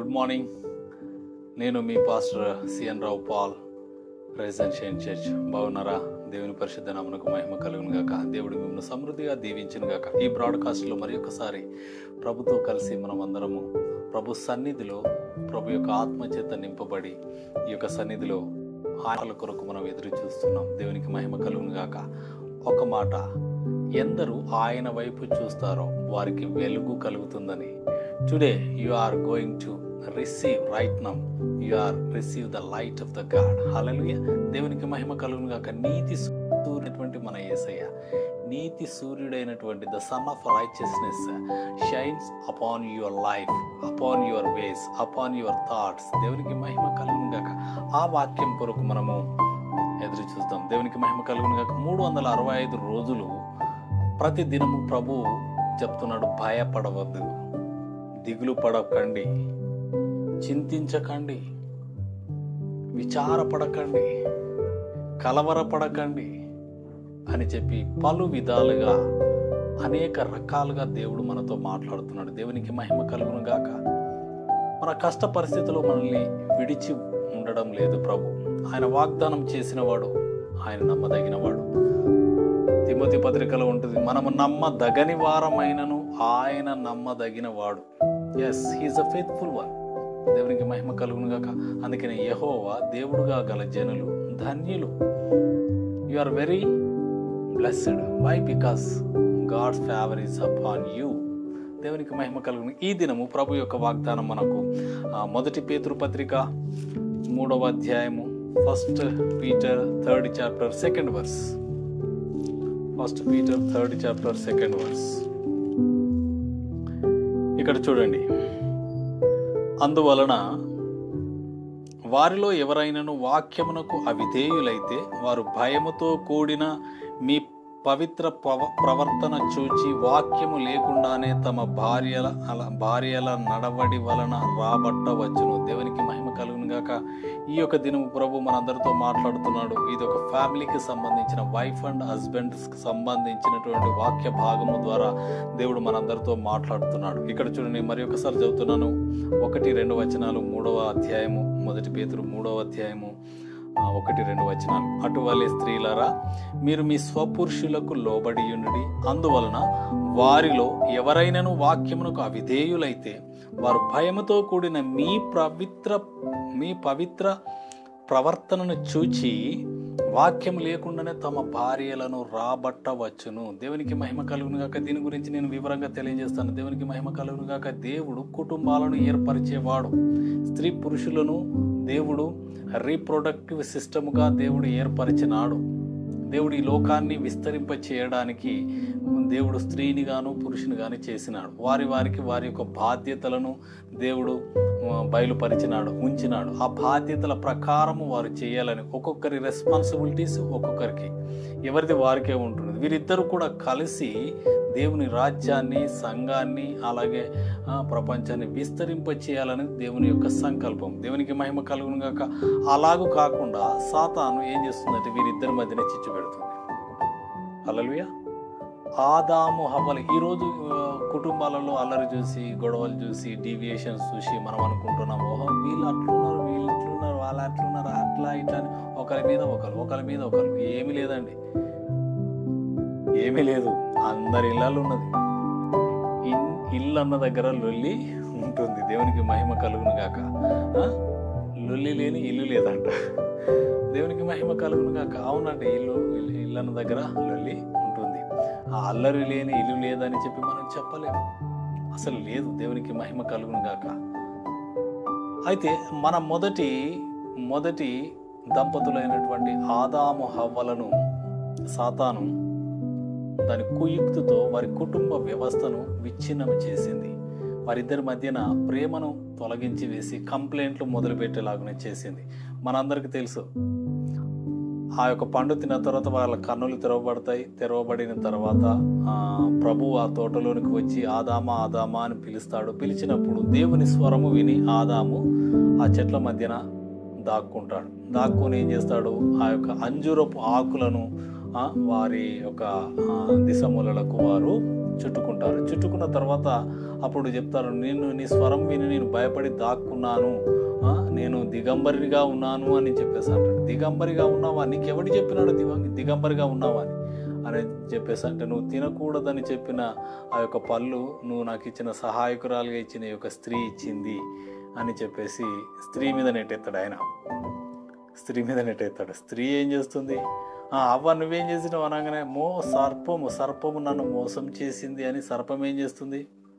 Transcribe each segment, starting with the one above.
Good morning నేను మీ pastor C N Rao Paul residential church బాగున్నారా దేవుని పరిశుద్ధ నామనకు మహిమ కలుగును గాక దేవుడు మిమ్మల్ని సమృద్ధిగా దీవించును గాక ఈ బ్రాడ్కాస్ట్లో మరి ఒకసారి ప్రభుతో కలిసి మనం అందరము ప్రభు సన్నిధిలో ప్రభు యొక్క ఆత్మచేత నింపబడి ఈ యొక్క సన్నిధిలో ఆటల కొరకు మనం ఎదురు చూస్తున్నాం దేవునికి మహిమ కలుగును గాక ఒక మాట ఎందరు ఆయన వైపు చూస్తారో వారికి వెలుగు కలుగుతుందని today you are going to receive right నమ్ you are receive the light of the God hallelujah దేవునికి మహిమ కలుగును గాక నీతి సూర్యుడైనటువంటి మన యేసయ్య నీతి సూర్యుడైనటువంటి the son of righteousness shines upon your life upon your ways upon your thoughts దేవునికి మహిమ కలుగును గాక ఆ వాక్యం కొరకు మనము ఎదురు చూస్తాం దేవునికి మహిమ కలుగును గాక మూడు వందల అరవై ఐదు రోజులు ప్రతి దినము ప్రభు చెప్తున్నాడు భయపడవద్దు దిగులు పడకండి చింతించకండి విచారపడకండి కలవరపడకండి అని చెప్పి పలు విధాలుగా అనేక రకాలుగా దేవుడు మనతో మాట్లాడుతున్నాడు దేవునికి మహిమ కలుగును గాక మన కష్ట పరిస్థితిలో మనల్ని విడిచి ఉండడం లేదు ప్రభు ఆయన వాగ్దానం చేసినవాడు ఆయన నమ్మదగినవాడు తిమోతి పత్రికలో ఉంటుంది మనము నమ్మదగని వారమైనను ఆయన నమ్మదగిన వాడు yes he is a faithful one దేవునికి మహిమ కలుగును గాక అందుకని యహోవా దేవుడుగా గల జనులు ధన్యులు you are very blessed why because God's favour is upon you దేవునికి మహిమ కలుగును ఈ దినము ప్రభు యొక్క వాగ్దానం మనకు ఆ, మొదటి పేతృ పత్రిక మూడవ అధ్యాయము first Peter third chapter second verse first Peter third chapter second verse ఇక్కడ చూడండి అందువలన వారిలో ఎవరైనాను వాక్యమునకు అవిధేయులైతే వారు భయముతో కూడిన మీ పవిత్ర ప్రవ ప్రవర్తన చూచి వాక్యము లేకుండానే తమ భార్యల అల భార్యల నడవడి వలన రాబట్టవచ్చును దేవునికి మహిమ కలుగును గాక ఈ యొక్క దినము ప్రభు మనందరితో మాట్లాడుతున్నాడు ఇది ఒక ఫ్యామిలీకి సంబంధించిన వైఫ్ అండ్ హస్బెండ్స్కి సంబంధించినటువంటి వాక్య భాగము ద్వారా దేవుడు మనందరితో మాట్లాడుతున్నాడు ఇక్కడ చూడండి మరి ఒకసారి చదువుతున్నాను ఒకటి రెండు వచనాలు మూడవ అధ్యాయము మొదటి పేతురు మూడవ అధ్యాయము ఆ, ఒకటి రెండు వచనాలు అటువలే స్త్రీలరా మీరు మీ స్వపురుషులకు లోబడి ఉండి అందువలన వారిలో ఎవరైనాను వాక్యమునకు అవిధేయులైతే వారు భయముతో కూడిన మీ పవిత్ర మీ పవిత్ర ప్రవర్తనను చూచి వాక్యం లేకుండానే తమ భార్యలను రాబట్టవచ్చును దేవునికి మహిమ కలుగును గాక దీని గురించి నేను వివరంగా తెలియజేస్తాను దేవునికి మహిమ కలుగును గాక దేవుడు కుటుంబాలను ఏర్పరిచేవాడు స్త్రీ పురుషులను దేవుడు రీప్రొడక్టివ్ సిస్టముగా దేవుడు ఏర్పరిచినాడు దేవుడు ఈ లోకాన్ని విస్తరింప చేయడానికి దేవుడు స్త్రీని గాను పురుషుని గాను చేసినాడు వారి వారికి వారి యొక్క బాధ్యతలను దేవుడు ఆ, బయలుపరిచినాడు ఉంచినాడు ఆ బాధ్యతల ప్రకారము వారు చేయాలని ఒక్కొక్కరి రెస్పాన్సిబిలిటీస్ ఒక్కొక్కరికి ఎవరిది వారికే ఉంటుంది వీరిద్దరూ కూడా కలిసి దేవుని రాజ్యాన్ని సంఘాన్ని అలాగే ఆ, ప్రపంచాన్ని విస్తరింప చేయాలని దేవుని యొక్క సంకల్పం దేవునికి మహిమ కలుగును గాక అలాగూ కాకుండా సాతాను ఏం చేస్తుందంటే వీరిద్దరి మధ్యన చిచ్చు పెడుతుంది అలలుయా ఆదాము హవ్వలు ఈరోజు ఆ, కుటుంబాలలో అల్లరి చూసి గొడవలు చూసి డీవియేషన్స్ చూసి మనం అనుకుంటున్నాం ఓహో వీళ్ళు అట్లున్నారు వీళ్ళు ఇట్లున్నారు వాళ్ళు అట్లున్నారు అట్లా ఇట్లా అని ఒకరి మీద ఒకరు ఒకరి మీద ఒకరు ఏమీ లేదండి ఏమీ లేదు అందరి ఇళ్ళలో ఉన్నది ఇన్- ఇల్లు అన్న దగ్గర లొల్లి ఉంటుంది దేవునికి మహిమ కలుగును గాక ఆ? లొల్లి లేని ఇల్లు లేదంట దేవునికి మహిమ కలుగును గాక అవునండి ఇల్లు ఇల్లు- ఇల్లు అన్న దగ్గర లొల్లి ఉంటుంది ఆ అల్లరి లేని ఇల్లు లేదని చెప్పి మనం చెప్పలేము అసలు లేదు దేవునికి మహిమ కలుగును గాక అయితే మన మొదటి మొదటి దంపతులైనటువంటి ఆదాము హవ్వలను సాతాను దాని కుయుక్తితో వారి కుటుంబ వ్యవస్థను విచ్ఛిన్నం చేసింది వారిద్దరి మధ్యన ప్రేమను తొలగించి వేసి కంప్లైంట్లు మొదలుపెట్టేలాగానే చేసింది మనందరికీ తెలుసు ఆ యొక్క పండు తిన్న తర్వాత వాళ్ళ కన్నులు తెరవబడతాయి తెరవబడిన తర్వాత ఆ, ప్రభు ఆ తోటలోనికి వచ్చి ఆదామా ఆదామా అని పిలుస్తాడు పిలిచినప్పుడు దేవుని స్వరము విని ఆదాము ఆ చెట్ల మధ్యన దాక్కుంటాడు దాక్కుని ఏం చేస్తాడు ఆ యొక్క అంజూరపు ఆకులను ఆ, వారి యొక్క ఆ, దిశమూలలకు వారు చుట్టుకుంటారు చుట్టుకుంటారు చుట్టుకున్న తర్వాత అప్పుడు చెప్తారు నేను నీ స్వరం విని నేను భయపడి దాక్కున్నాను ఆ, నేను దిగంబరిగా ఉన్నాను అని చెప్పేసి అంటాడు దిగంబరిగా ఉన్నావా నీకు ఎవడు చెప్పినాడు దివ దిగంబరిగా ఉన్నావా అని అని చెప్పేసి అంటే నువ్వు తినకూడదని చెప్పిన ఆ యొక్క పళ్ళు నువ్వు నాకు ఇచ్చిన సహాయకురాలుగా ఇచ్చిన ఈ యొక్క స్త్రీ ఇచ్చింది అని చెప్పేసి స్త్రీ మీద నెట్టెత్తాడు ఆయన స్త్రీ మీద నెట్టేస్తాడు స్త్రీ ఏం చేస్తుంది "ఆ, అవ్వ నువ్వేం చేసినావు అనగానే మో సర్పము సర్పము నన్ను మోసం చేసింది అని సర్పం ఏం చేస్తుంది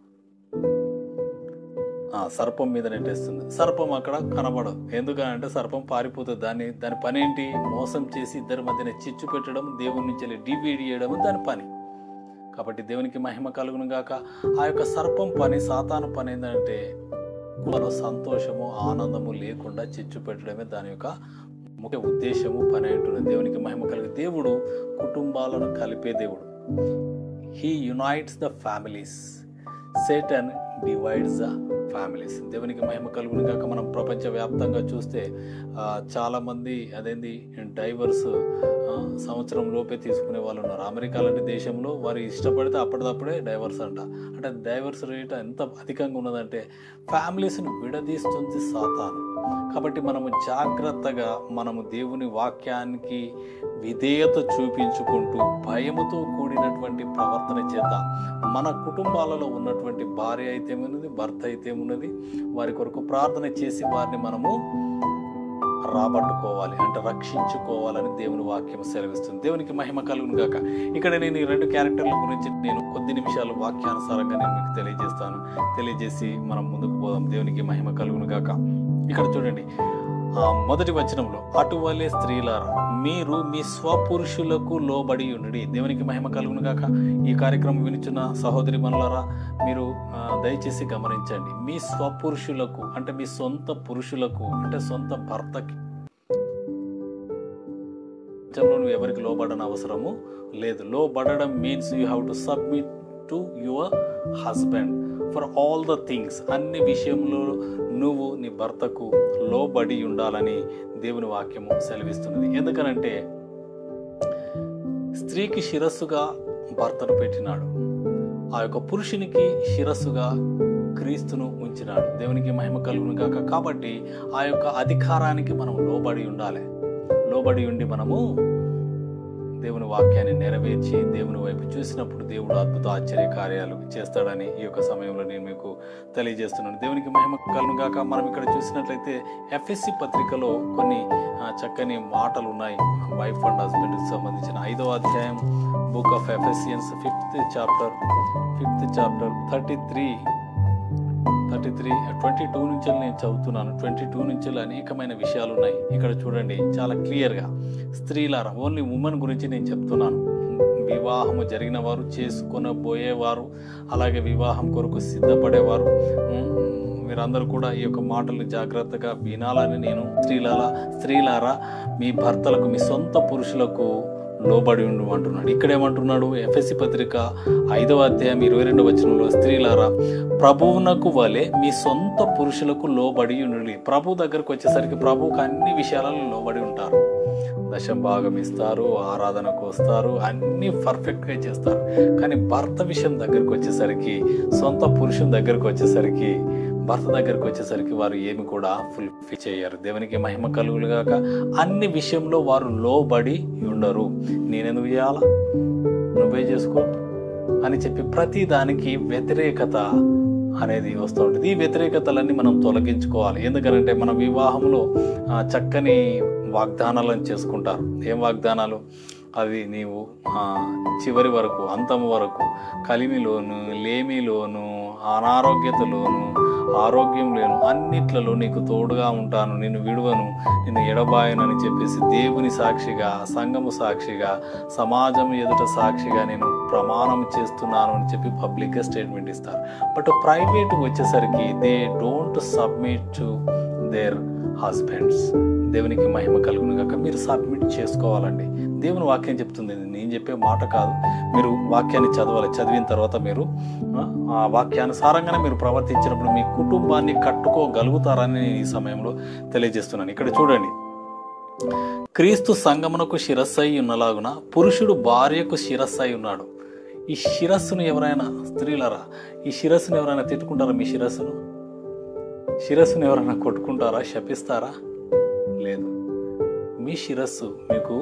ఆ, సర్పం మీద నెట్టేస్తుంది సర్పం అక్కడ కనబడదు ఎందుకనంటే సర్పం పారిపోతుంది దాన్ని దాని పని ఏంటి మోసం చేసి ఇద్దరి మధ్యన చిచ్చు పెట్టడం దేవుని నుంచి డివైడ్ చేయడం దాని పని కాబట్టి దేవునికి మహిమ కలుగును గాక ఆ యొక్క సర్పం పని సాతాను పని ఏంటంటే కుటుంబంలో సంతోషము ఆనందము లేకుండా చిచ్చు పెట్టడమే దాని యొక్క ముఖ్య ఉద్దేశము పని అంటున్నది దేవునికి మహిమ కలిగి దేవుడు కుటుంబాలను కలిపే దేవుడు he unites the families Satan divides the families దేవునికి మహిమ కలుగును కాక మనం ప్రపంచవ్యాప్తంగా చూస్తే ఆ, చాలామంది అదేంది డైవర్స్ సంవత్సరం లోపే తీసుకునే వాళ్ళు ఉన్నారు అమెరికా లాంటి దేశంలో వారు ఇష్టపడితే అప్పటిదప్పుడే డైవర్స్ అంట అంటే డైవర్స్ రేట్ ఎంత అధికంగా ఉన్నదంటే ఫ్యామిలీస్ని విడదీస్తుంది సాతాను కాబట్టి మనము జాగ్రత్తగా మనము దేవుని వాక్యానికి విధేయత చూపించుకుంటూ భయముతో కూడినటువంటి ప్రవర్తన చేత మన కుటుంబాలలో ఉన్నటువంటి భార్య అయితే ఉన్నది భర్త అయితే ఉన్నది వారి కొరకు ప్రార్థన చేసి వారిని మనము రాబట్టుకోవాలి అంటే రక్షించుకోవాలని దేవుని వాక్యం సెలవిస్తుంది దేవునికి మహిమ కలుగును గాక ఇక్కడ నేను ఈ రెండు క్యారెక్టర్ల గురించి నేను కొద్ది నిమిషాలు వాక్యానుసారంగా నేను మీకు తెలియజేస్తాను తెలియజేసి మనం ముందుకు పోదాం దేవునికి మహిమ కలుగును గాక ఇక్కడ చూడండి ఆ మొదటి వచనంలో అటువలే స్త్రీలారా మీరు మీ స్వపురుషులకు లోబడి ఉండి దేవునికి మహిమ కలుగును గాక ఈ కార్యక్రమం వినిచున్న సహోదరి మనులారా మీరు ఆ, దయచేసి గమనించండి మీ స్వపురుషులకు అంటే మీ సొంత పురుషులకు అంటే సొంత భర్తకి ప్రపంచంలో నువ్వు ఎవరికి లోబడని అవసరము లేదు లోబడడం means you have to submit to your husband for all the things అన్ని విషయంలో నువ్వు నీ భర్తకు లోబడి ఉండాలని దేవుని వాక్యము సెలవిస్తున్నది ఎందుకనంటే స్త్రీకి శిరస్సుగా భర్తను పెట్టినాడు ఆ యొక్క పురుషునికి శిరస్సుగా క్రీస్తును ఉంచినాడు దేవునికి మహిమ కలుగును కాక కాబట్టి ఆ యొక్క అధికారానికి మనం లోబడి ఉండాలి లోబడి ఉండి మనము దేవుని వాక్యాన్ని నెరవేర్చి దేవుని వైపు చూసినప్పుడు దేవుడు అద్భుత ఆశ్చర్య కార్యాలు చేస్తాడని ఈ యొక్క సమయంలో నేను మీకు తెలియజేస్తున్నాను దేవునికి మహిమ కలుగును గాక మనం ఇక్కడ చూసినట్లయితే ఎఫ్ఎస్సి పత్రికలో కొన్ని ఆ, చక్కని మాటలు ఉన్నాయి వైఫ్ అండ్ హస్బెండ్కి సంబంధించిన ఐదవ అధ్యాయం book of Ephesians fifth chapter fifth chapter thirty three thirty three twenty two నుంచి నేను చదువుతున్నాను ట్వంటీ టూ నుంచి అనేకమైన విషయాలు ఉన్నాయి ఇక్కడ చూడండి చాలా క్లియర్గా స్త్రీలారా ఓన్లీ ఉమెన్ గురించి నేను చెప్తున్నాను వివాహము జరిగిన వారు చేసుకొనబోయేవారు అలాగే వివాహం కొరకు సిద్ధపడేవారు ఉమ్, మీరందరూ కూడా ఈ యొక్క మాటలు జాగ్రత్తగా వినాలని నేను స్త్రీలారా స్త్రీలారా మీ భర్తలకు మీ సొంత పురుషులకు లోబడి ఉండు అంటున్నాడు ఇక్కడ ఏమంటున్నాడు ఎఫ్ఎస్సి పత్రిక ఐదవ అధ్యాయం ఇరవై రెండవ వచనంలో స్త్రీలారా ప్రభువునకు వలె మీ సొంత పురుషులకు లోబడి ఉండి ప్రభు దగ్గరకు వచ్చేసరికి ప్రభువుకు అన్ని విషయాలలో లోబడి ఉంటారు దశం భాగం ఇస్తారు ఆరాధనకు వస్తారు అన్నీ పర్ఫెక్ట్గా చేస్తారు కానీ భర్త విషయం దగ్గరకు వచ్చేసరికి సొంత పురుషుని దగ్గరకు వచ్చేసరికి భర్త దగ్గరకు వచ్చేసరికి వారు ఏమి కూడా ఫుల్ఫిల్ చేయరు దేవునికి మహిమ కలుగులుగాక అన్ని విషయంలో వారు లోబడి ఉండరు నేనెందుకు చేయాలా నువ్వే చేసుకో అని చెప్పి ప్రతి దానికి వ్యతిరేకత అనేది వస్తూ ఉంటుంది ఈ వ్యతిరేకతలన్నీ మనం తొలగించుకోవాలి ఎందుకంటే మన వివాహంలో ఆ, చక్కని వాగ్దానాలను చేసుకుంటారు ఏం వాగ్దానాలు అవి నీవు ఆ, చివరి వరకు అంతం వరకు కలిమిలోను లేమిలోను అనారోగ్యతలోను ఆరోగ్యం లేను అన్నిట్లలో నీకు తోడుగా ఉంటాను నిన్ను విడువను నిన్ను ఎడబాయనని చెప్పేసి దేవుని సాక్షిగా సంఘము సాక్షిగా సమాజం ఎదుట సాక్షిగా నేను ప్రమాణం చేస్తున్నాను అని చెప్పి పబ్లిక్గా స్టేట్మెంట్ ఇస్తారు బట్ ప్రైవేట్ వచ్చేసరికి they don't submit to their husbands దేవునికి మహిమ కలుగును కాక మీరు సబ్మిట్ చేసుకోవాలండి దేవుని వాక్యం చెప్తుంది ఇది నేను చెప్పే మాట కాదు మీరు వాక్యాన్ని చదవాలి చదివిన తర్వాత మీరు ఆ, ఆ వాక్యానుసారంగానే మీరు ప్రవర్తించినప్పుడు మీ కుటుంబాన్ని కట్టుకోగలుగుతారని నేను ఈ సమయంలో తెలియజేస్తున్నాను ఇక్కడ చూడండి క్రీస్తు సంగమునకు శిరస్సై ఉన్నలాగున పురుషుడు భార్యకు శిరస్సై ఉన్నాడు ఈ శిరస్సును ఎవరైనా స్త్రీలరా ఈ శిరస్సును ఎవరైనా తిట్టుకుంటారా మీ శిరస్సును శిరస్సును ఎవరైనా కొట్టుకుంటారా శపిస్తారా లేదు మీ శిరస్సు మీకు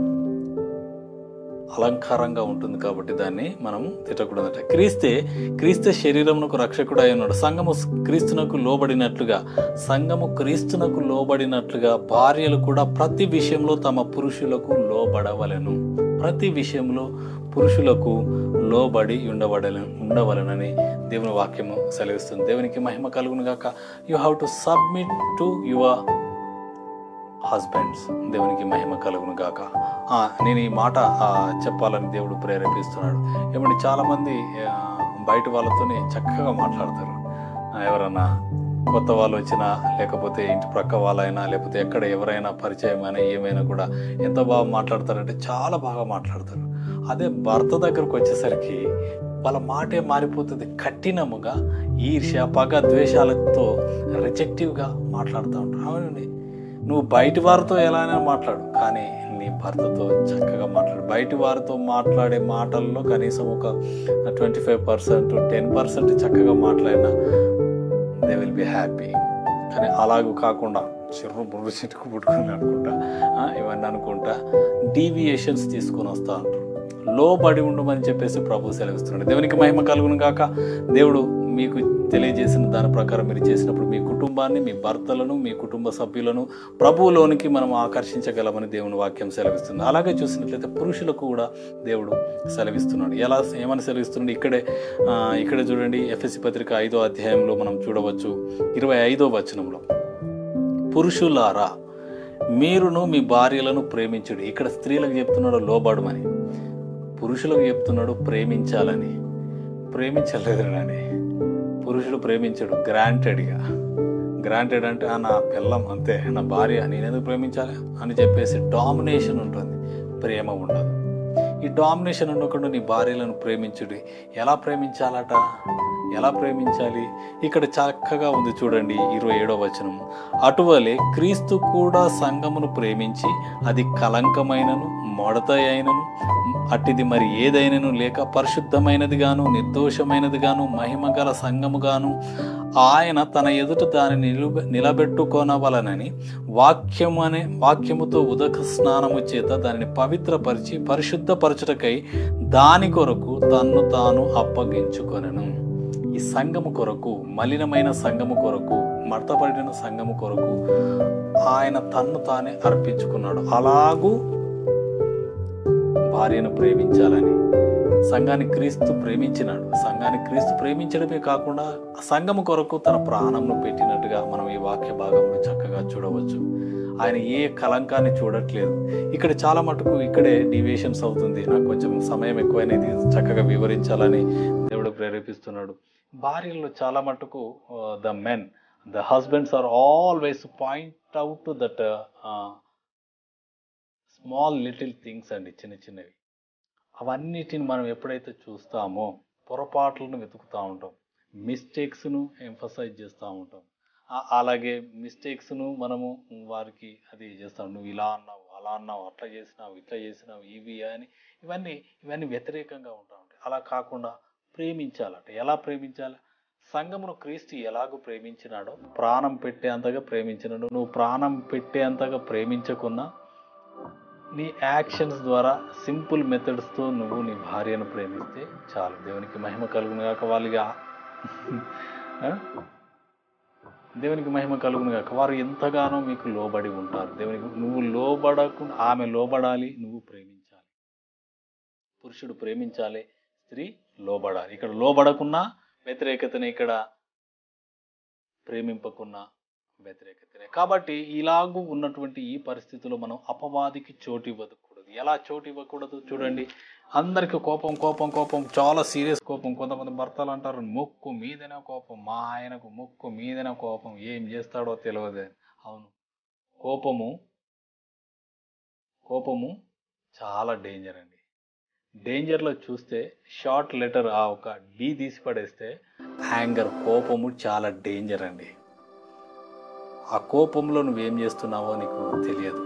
అలంకారంగా ఉంటుంది కాబట్టి దాన్ని మనము తిట్టకూడదట క్రీస్తే క్రీస్తే శరీరమునకు రక్షకుడు అయి ఉన్నాడు సంఘము క్రీస్తునకు లోబడినట్లుగా సంఘము క్రీస్తునకు లోబడినట్లుగా భార్యలు కూడా ప్రతి విషయంలో తమ పురుషులకు లోబడవలెను ప్రతి విషయంలో పురుషులకు లోబడి ఉండబడలే ఉండవలనని దేవుని వాక్యము సెలవిస్తుంది దేవునికి మహిమ కలుగును గాక you have to submit to your husbands దేవునికి మహిమ కలుగును గాక ఆ, నేను ఈ మాట ఆ, చెప్పాలని దేవుడు ప్రేరేపిస్తున్నాడు ఏమంటే చాలామంది ఆ, బయట వాళ్ళతోనే చక్కగా మాట్లాడతారు ఆ, ఎవరన్నా కొత్త వాళ్ళు వచ్చినా లేకపోతే ఇంటి ప్రక్క వాళ్ళైనా లేకపోతే ఎక్కడ ఎవరైనా పరిచయం అయినా ఏమైనా కూడా ఎంత బాగా మాట్లాడతారంటే చాలా బాగా మాట్లాడతారు అదే భర్త దగ్గరకు వచ్చేసరికి వాళ్ళ మాటే మారిపోతుంది కఠినముగా ఈర్ష్య పగ ద్వేషాలతో రిజెక్టివ్గా మాట్లాడుతూ ఉంటారు అవునండి నువ్వు బయటి వారితో ఎలాగైనా మాట్లాడు కానీ నీ భర్తతో చక్కగా మాట్లాడు బయటి వారితో మాట్లాడే మాటల్లో కనీసం ఒక twenty five percent ten percent చక్కగా మాట్లాడినా దే విల్ బి హ్యాపీ కానీ అలాగూ కాకుండా చిర్రు బుర్రు చిటుకు పుట్టుకుని అనుకుంటా ఆ, ఇవన్నీ అనుకుంటా డీవియేషన్స్ తీసుకొని వస్తా ఉంటారు లోబడి ఉండమని చెప్పేసి ప్రభు సెలవిస్తున్నాడు దేవునికి మహిమ కలుగును గాక దేవుడు మీకు తెలియజేసిన దాని ప్రకారం మీరు చేసినప్పుడు మీ కుటుంబాన్ని మీ భర్తలను మీ కుటుంబ సభ్యులను ప్రభువులోనికి మనం ఆకర్షించగలమని దేవుని వాక్యం సెలవిస్తుంది అలాగే చూసినట్లయితే పురుషులకు కూడా దేవుడు సెలవిస్తున్నాడు ఎలా ఏమని సెలవిస్తున్నాడు ఇక్కడే ఆ, ఇక్కడే చూడండి ఎఫ్ఎస్సి పత్రిక ఐదో అధ్యాయంలో మనం చూడవచ్చు ఇరవై ఐదో వచనంలో పురుషులారా మీరును మీ భార్యలను ప్రేమించుడు ఇక్కడ స్త్రీలకు చెప్తున్నాడు లోబడమని పురుషులకు చెప్తున్నాడు ప్రేమించాలని ప్రేమించలేదండి పురుషుడు ప్రేమించడు గ్రాంటెడ్గా గ్రాంటెడ్ అంటే "ఆ, నా పిల్లం అంతే నా భార్య నేనెందుకు ప్రేమించాలి అని చెప్పేసి డామినేషన్ ఉంటుంది ప్రేమ ఉండదు ఈ డామినేషన్ ఉండకుండా నీ భార్యలను ప్రేమించుడి ఎలా ప్రేమించాలట ఎలా ప్రేమించాలి ఇక్కడ చక్కగా ఉంది చూడండి ఇరవై ఏడో వచనం అటువలే క్రీస్తు కూడా సంఘమును ప్రేమించి అది కలంకమైనను మొడత అయినను అట్టిది మరి ఏదైనను లేక పరిశుద్ధమైనది గాను నిర్దోషమైనది గాను మహిమ గల సంఘము గాను ఆయన తన ఎదుట దాన్ని నిలుబ నిలబెట్టుకొనవలనని వాక్యము అనే వాక్యముతో ఉదక స్నానము చేత దానిని పవిత్రపరిచి పరిశుద్ధపరచుటకై దాని కొరకు తన్ను తాను అప్పగించుకొనెను ఈ సంఘము కొరకు మలినమైన సంఘము కొరకు మడతపడిన సంఘము కొరకు ఆయన తన్ను తానే అర్పించుకున్నాడు అలాగూ భార్యను ప్రేమించాలని సంఘాన్ని క్రీస్తు ప్రేమించినాడు సంఘాన్ని క్రీస్తు ప్రేమించడమే కాకుండా సంఘము కొరకు తన ప్రాణంను పెట్టినట్టుగా మనం ఈ వాక్య భాగంలో చక్కగా చూడవచ్చు ఆయన ఏ కలంకాన్ని చూడట్లేదు ఇక్కడ చాలా మటుకు ఇక్కడే డివియేషన్స్ అవుతుంది నాకు కొంచెం సమయం ఎక్కువైనది చక్కగా వివరించాలని దేవుడు ప్రేరేపిస్తున్నాడు భార్యల్లో చాలా మటుకు the men the husbands are always point out that small little things అండి చిన్న చిన్నవి అవన్నిటిని మనం ఎప్పుడైతే చూస్తామో పొరపాట్లను వెతుకుతూ ఉంటాం మిస్టేక్స్ను ఎంఫసైజ్ చేస్తూ ఉంటాం ఆ- అలాగే మిస్టేక్స్ను మనము వారికి అది చేస్తాం నువ్వు ఇలా అన్నావు అలా అన్నావు అట్లా చేసినావు ఇట్లా చేసినావు ఇవి అని ఇవన్నీ ఇవన్నీ వ్యతిరేకంగా ఉంటా ఉంటాయి అలా కాకుండా ప్రేమించాలట ఎలా ప్రేమించాలి సంఘమును క్రీస్తు ఎలాగో ప్రేమించినాడో ప్రాణం పెట్టేంతగా ప్రేమించినాడు నువ్వు ప్రాణం పెట్టేంతగా ప్రేమించకున్నా నీ యాక్షన్స్ ద్వారా సింపుల్ మెథడ్స్తో నువ్వు నీ భార్యను ప్రేమిస్తే చాలు దేవునికి మహిమ కలుగును కాక వాళ్ళుగా ఆ? దేవునికి మహిమ కలుగును కాక వారు ఎంతగానో మీకు లోబడి ఉంటారు దేవునికి నువ్వు లోబడకుండా ఆమె లోబడాలి నువ్వు ప్రేమించాలి పురుషుడు ప్రేమించాలి స్త్రీ లోబడాలి ఇక్కడ లోబడకున్నా వ్యతిరేకతనే ఇక్కడ ప్రేమింపకున్నా వ్యతిరేకతనే కాబట్టి ఇలాగూ ఉన్నటువంటి ఈ పరిస్థితిలో మనం అపవాదికి చోటు ఇవ్వకూడదు ఎలా చోటు ఇవ్వకూడదు చూడండి అందరికి కోపం కోపం కోపం చాలా సీరియస్ కోపం కొంతమంది భర్తలు అంటారు ముక్కు మీదనే కోపం మా ఆయనకు ముక్కు మీదనే కోపం ఏం చేస్తాడో తెలియదు అని." అవును కోపము కోపము చాలా డేంజర్ అండి డేంజర్లో చూస్తే షార్ట్ లెటర్ ఆ ఒక డి తీసి పడేస్తే యాంగర్ కోపము చాలా డేంజర్ అండి ఆ కోపంలో నువ్వేం చేస్తున్నావో నీకు తెలియదు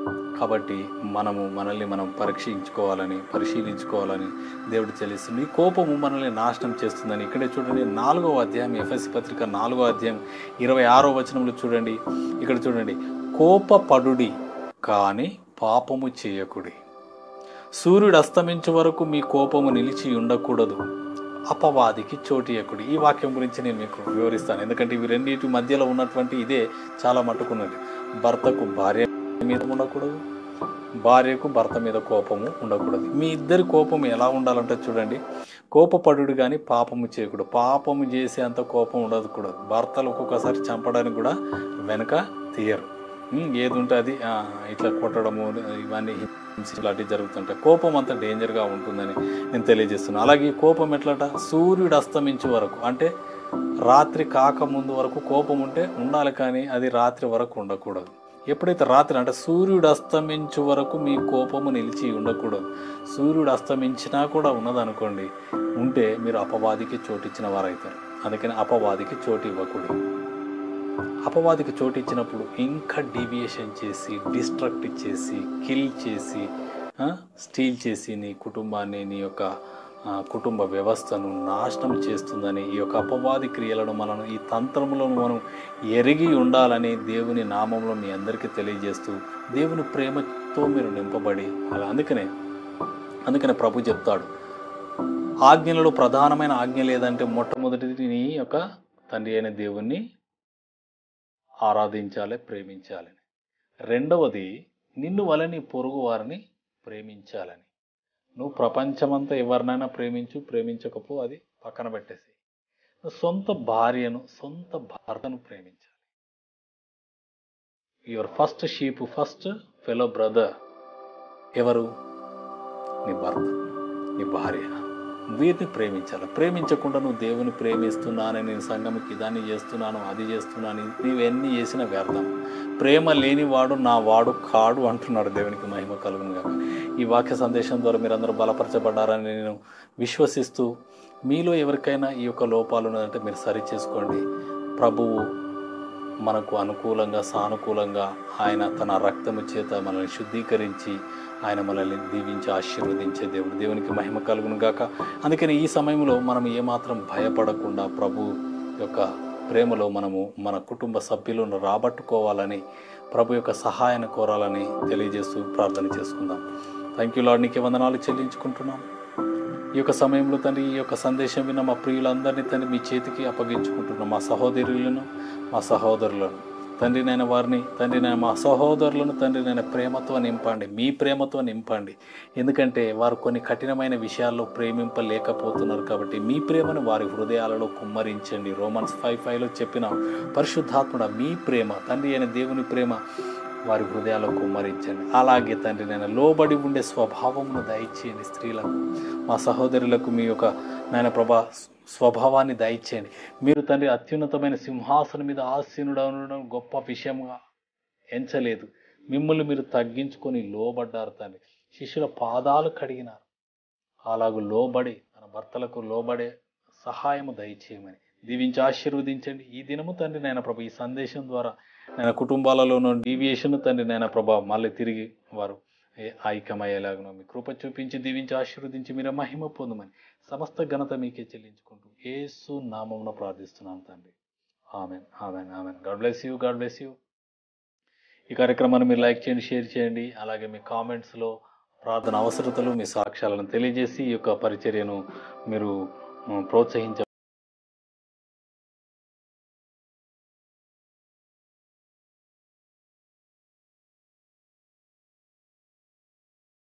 కాబట్టి మనము మనల్ని మనం పరీక్షించుకోవాలని పరిశీలించుకోవాలని దేవుడు చెల్లిస్తుంది ఈ కోపము మనల్ని నాశనం చేస్తుందని ఇక్కడే చూడండి నాలుగో అధ్యాయం ఎఫ్ఎస్సి పత్రిక నాలుగో అధ్యాయం ఇరవై ఆరో వచనంలో చూడండి ఇక్కడ చూడండి కోపపడుడి కానీ పాపము చేయకుడి సూర్యుడు అస్తమించే వరకు మీ కోపము నిలిచి ఉండకూడదు అపవాదికి చోటియకుడి ఈ వాక్యం గురించి నేను మీకు వివరిస్తాను ఎందుకంటే ఇవి రెండింటి మధ్యలో ఉన్నటువంటి ఇదే చాలా మట్టుకున్నది భర్తకు భార్య మీద ఉండకూడదు భార్యకు భర్త మీద కోపము ఉండకూడదు మీ ఇద్దరి కోపం ఎలా ఉండాలంటే చూడండి కోపపడుడు కానీ పాపము చేయకూడదు పాపము చేసేంత కోపం ఉండకూడదు భర్తలు ఒక్కొక్కసారి చంపడానికి కూడా వెనక తీయరు ఉమ్, ఏది ఉంటే అది ఆ, ఇట్లా కొట్టడము ఇవన్నీ హింస ఇలాంటివి జరుగుతుంటాయి కోపం అంత డేంజర్గా ఉంటుందని నేను తెలియజేస్తున్నాను అలాగే ఈ కోపం ఎట్లట సూర్యుడు అస్తమించే వరకు అంటే రాత్రి కాకముందు వరకు కోపం ఉంటే ఉండాలి కానీ అది రాత్రి వరకు ఉండకూడదు ఎప్పుడైతే రాత్రి అంటే సూర్యుడు అస్తమించే వరకు మీ కోపము నిలిచి ఉండకూడదు సూర్యుడు అస్తమించినా కూడా ఉన్నదనుకోండి ఉంటే మీరు అపవాదికి చోటిచ్చిన వారైతారు అందుకని అపవాదికి చోటు ఇవ్వకూడదు అపవాదికి చోటు ఇచ్చినప్పుడు ఇంకా డీవియేషన్ చేసి డిస్ట్రక్ట్ చేసి కిల్ చేసి స్టీల్ చేసి నీ కుటుంబాన్ని నీ యొక్క ఆ, కుటుంబ వ్యవస్థను నాశనం చేస్తుందని ఈ యొక్క అపవాది క్రియలను మనం ఈ తంత్రములను మనం ఎరిగి ఉండాలని దేవుని నామంలో మీ అందరికీ తెలియజేస్తూ దేవుని ప్రేమతో మీరు నింపబడి అలా అందుకనే అందుకనే ప్రభు చెప్తాడు ఆజ్ఞలలో ప్రధానమైన ఆజ్ఞ లేదంటే మొట్టమొదటిది నీ యొక్క తండ్రి అయిన దేవుణ్ణి ఆరాధించాలి ప్రేమించాలని రెండవది నిన్ను వలని పొరుగు వారిని ప్రేమించాలని నువ్వు ప్రపంచమంతా ఎవరినైనా ప్రేమించు ప్రేమించకపో అది పక్కన పెట్టేసి నువ్వు సొంత భార్యను సొంత భర్తను ప్రేమించాలి your first sheep first fellow brother ఎవరు నీ భర్త నీ భార్య వీరిని ప్రేమించాలి ప్రేమించకుండా నువ్వు దేవుని ప్రేమిస్తున్నానని నేను సంఘంకి ఇదాన్ని చేస్తున్నాను అది చేస్తున్నాను నీవన్నీ చేసిన వ్యర్థం ప్రేమ లేనివాడు నా వాడు కాడు అంటున్నాడు దేవునికి మహిమ కలుగును గాక ఈ వాక్య సందేశం ద్వారా మీరందరూ బలపరచబడ్డారని నేను విశ్వసిస్తూ మీలో ఎవరికైనా ఈ యొక్క లోపాలు ఉన్నదంటే మీరు సరి చేసుకోండి ప్రభువు మనకు అనుకూలంగా సానుకూలంగా ఆయన తన రక్తము చేత మనల్ని శుద్ధీకరించి ఆయన మనల్ని దీవించి ఆశీర్వదించే దేవుడు దేవునికి మహిమ కలుగును గాక అందుకని ఈ సమయంలో మనం ఏమాత్రం భయపడకుండా ప్రభు యొక్క ప్రేమలో మనము మన కుటుంబ సభ్యులను రాబట్టుకోవాలని ప్రభు యొక్క సహాయాన్ని కోరాలని తెలియజేస్తూ ప్రార్థన చేసుకుందాం థ్యాంక్ యూ లాడ్ నీకే వందనాలు చెల్లించుకుంటున్నాం ఈ యొక్క సమయంలో తండ్రి ఈ యొక్క సందేశం విన్న మా ప్రియులందరినీ తండ్రి మీ చేతికి అప్పగించుకుంటున్నాం మా సహోదరులను మా సహోదరులను తండ్రి నేను వారిని తండ్రి నేను మా సహోదరులను తండ్రి నేను ప్రేమతో నింపండి మీ ప్రేమతో నింపండి ఎందుకంటే వారు కొన్ని కఠినమైన విషయాల్లో ప్రేమింపలేకపోతున్నారు కాబట్టి మీ ప్రేమను వారి హృదయాలలో కుమ్మరించండి రోమన్స్ ఫైవ్ ఫైవ్లో చెప్పిన పరిశుద్ధాత్ముడ మీ ప్రేమ తండ్రి అయిన దేవుని ప్రేమ వారి హృదయాల్లో కుమ్మరించండి అలాగే తండ్రి నేను లోబడి ఉండే స్వభావమును దయచేయండి స్త్రీలకు మా సహోదరులకు మీ యొక్క నాయన ప్రభా స్వభావాన్ని దయచేయండి మీరు తండ్రి అత్యున్నతమైన సింహాసనం మీద ఆసీనుడవడం గొప్ప విషయంగా ఎంచలేదు మిమ్మల్ని మీరు తగ్గించుకొని లోబడ్డారు తండ్రి శిష్యుల పాదాలు కడిగినారు అలాగూ లోబడి మన భర్తలకు లోబడే సహాయము దయచేయమని దీవించి ఆశీర్వదించండి ఈ దినము తండ్రి నాయన ప్రభు ఈ సందేశం ద్వారా నేను కుటుంబాలలోనూ డీవియేషన్ తండ్రి నాయన ప్రభా మళ్ళీ తిరిగి వారు ఏ- ఐక్యమయ్యేలాగునో మీ కృప చూపించి దీవించి ఆశీర్వదించి మీరు మహిమ పొందమని సమస్త ఘనత మీకే చెల్లించుకుంటూ ఏసు నామమున ప్రార్థిస్తున్నాను తండ్రి amen amen amen God bless you God bless you ఈ కార్యక్రమాన్ని మీరు లైక్ చేయండి షేర్ చేయండి అలాగే మీ కామెంట్స్లో ప్రార్థన అవసరతలు మీ సాక్ష్యాలను తెలియజేసి ఈ యొక్క పరిచర్యను మీరు ఉమ్, ప్రోత్సహించ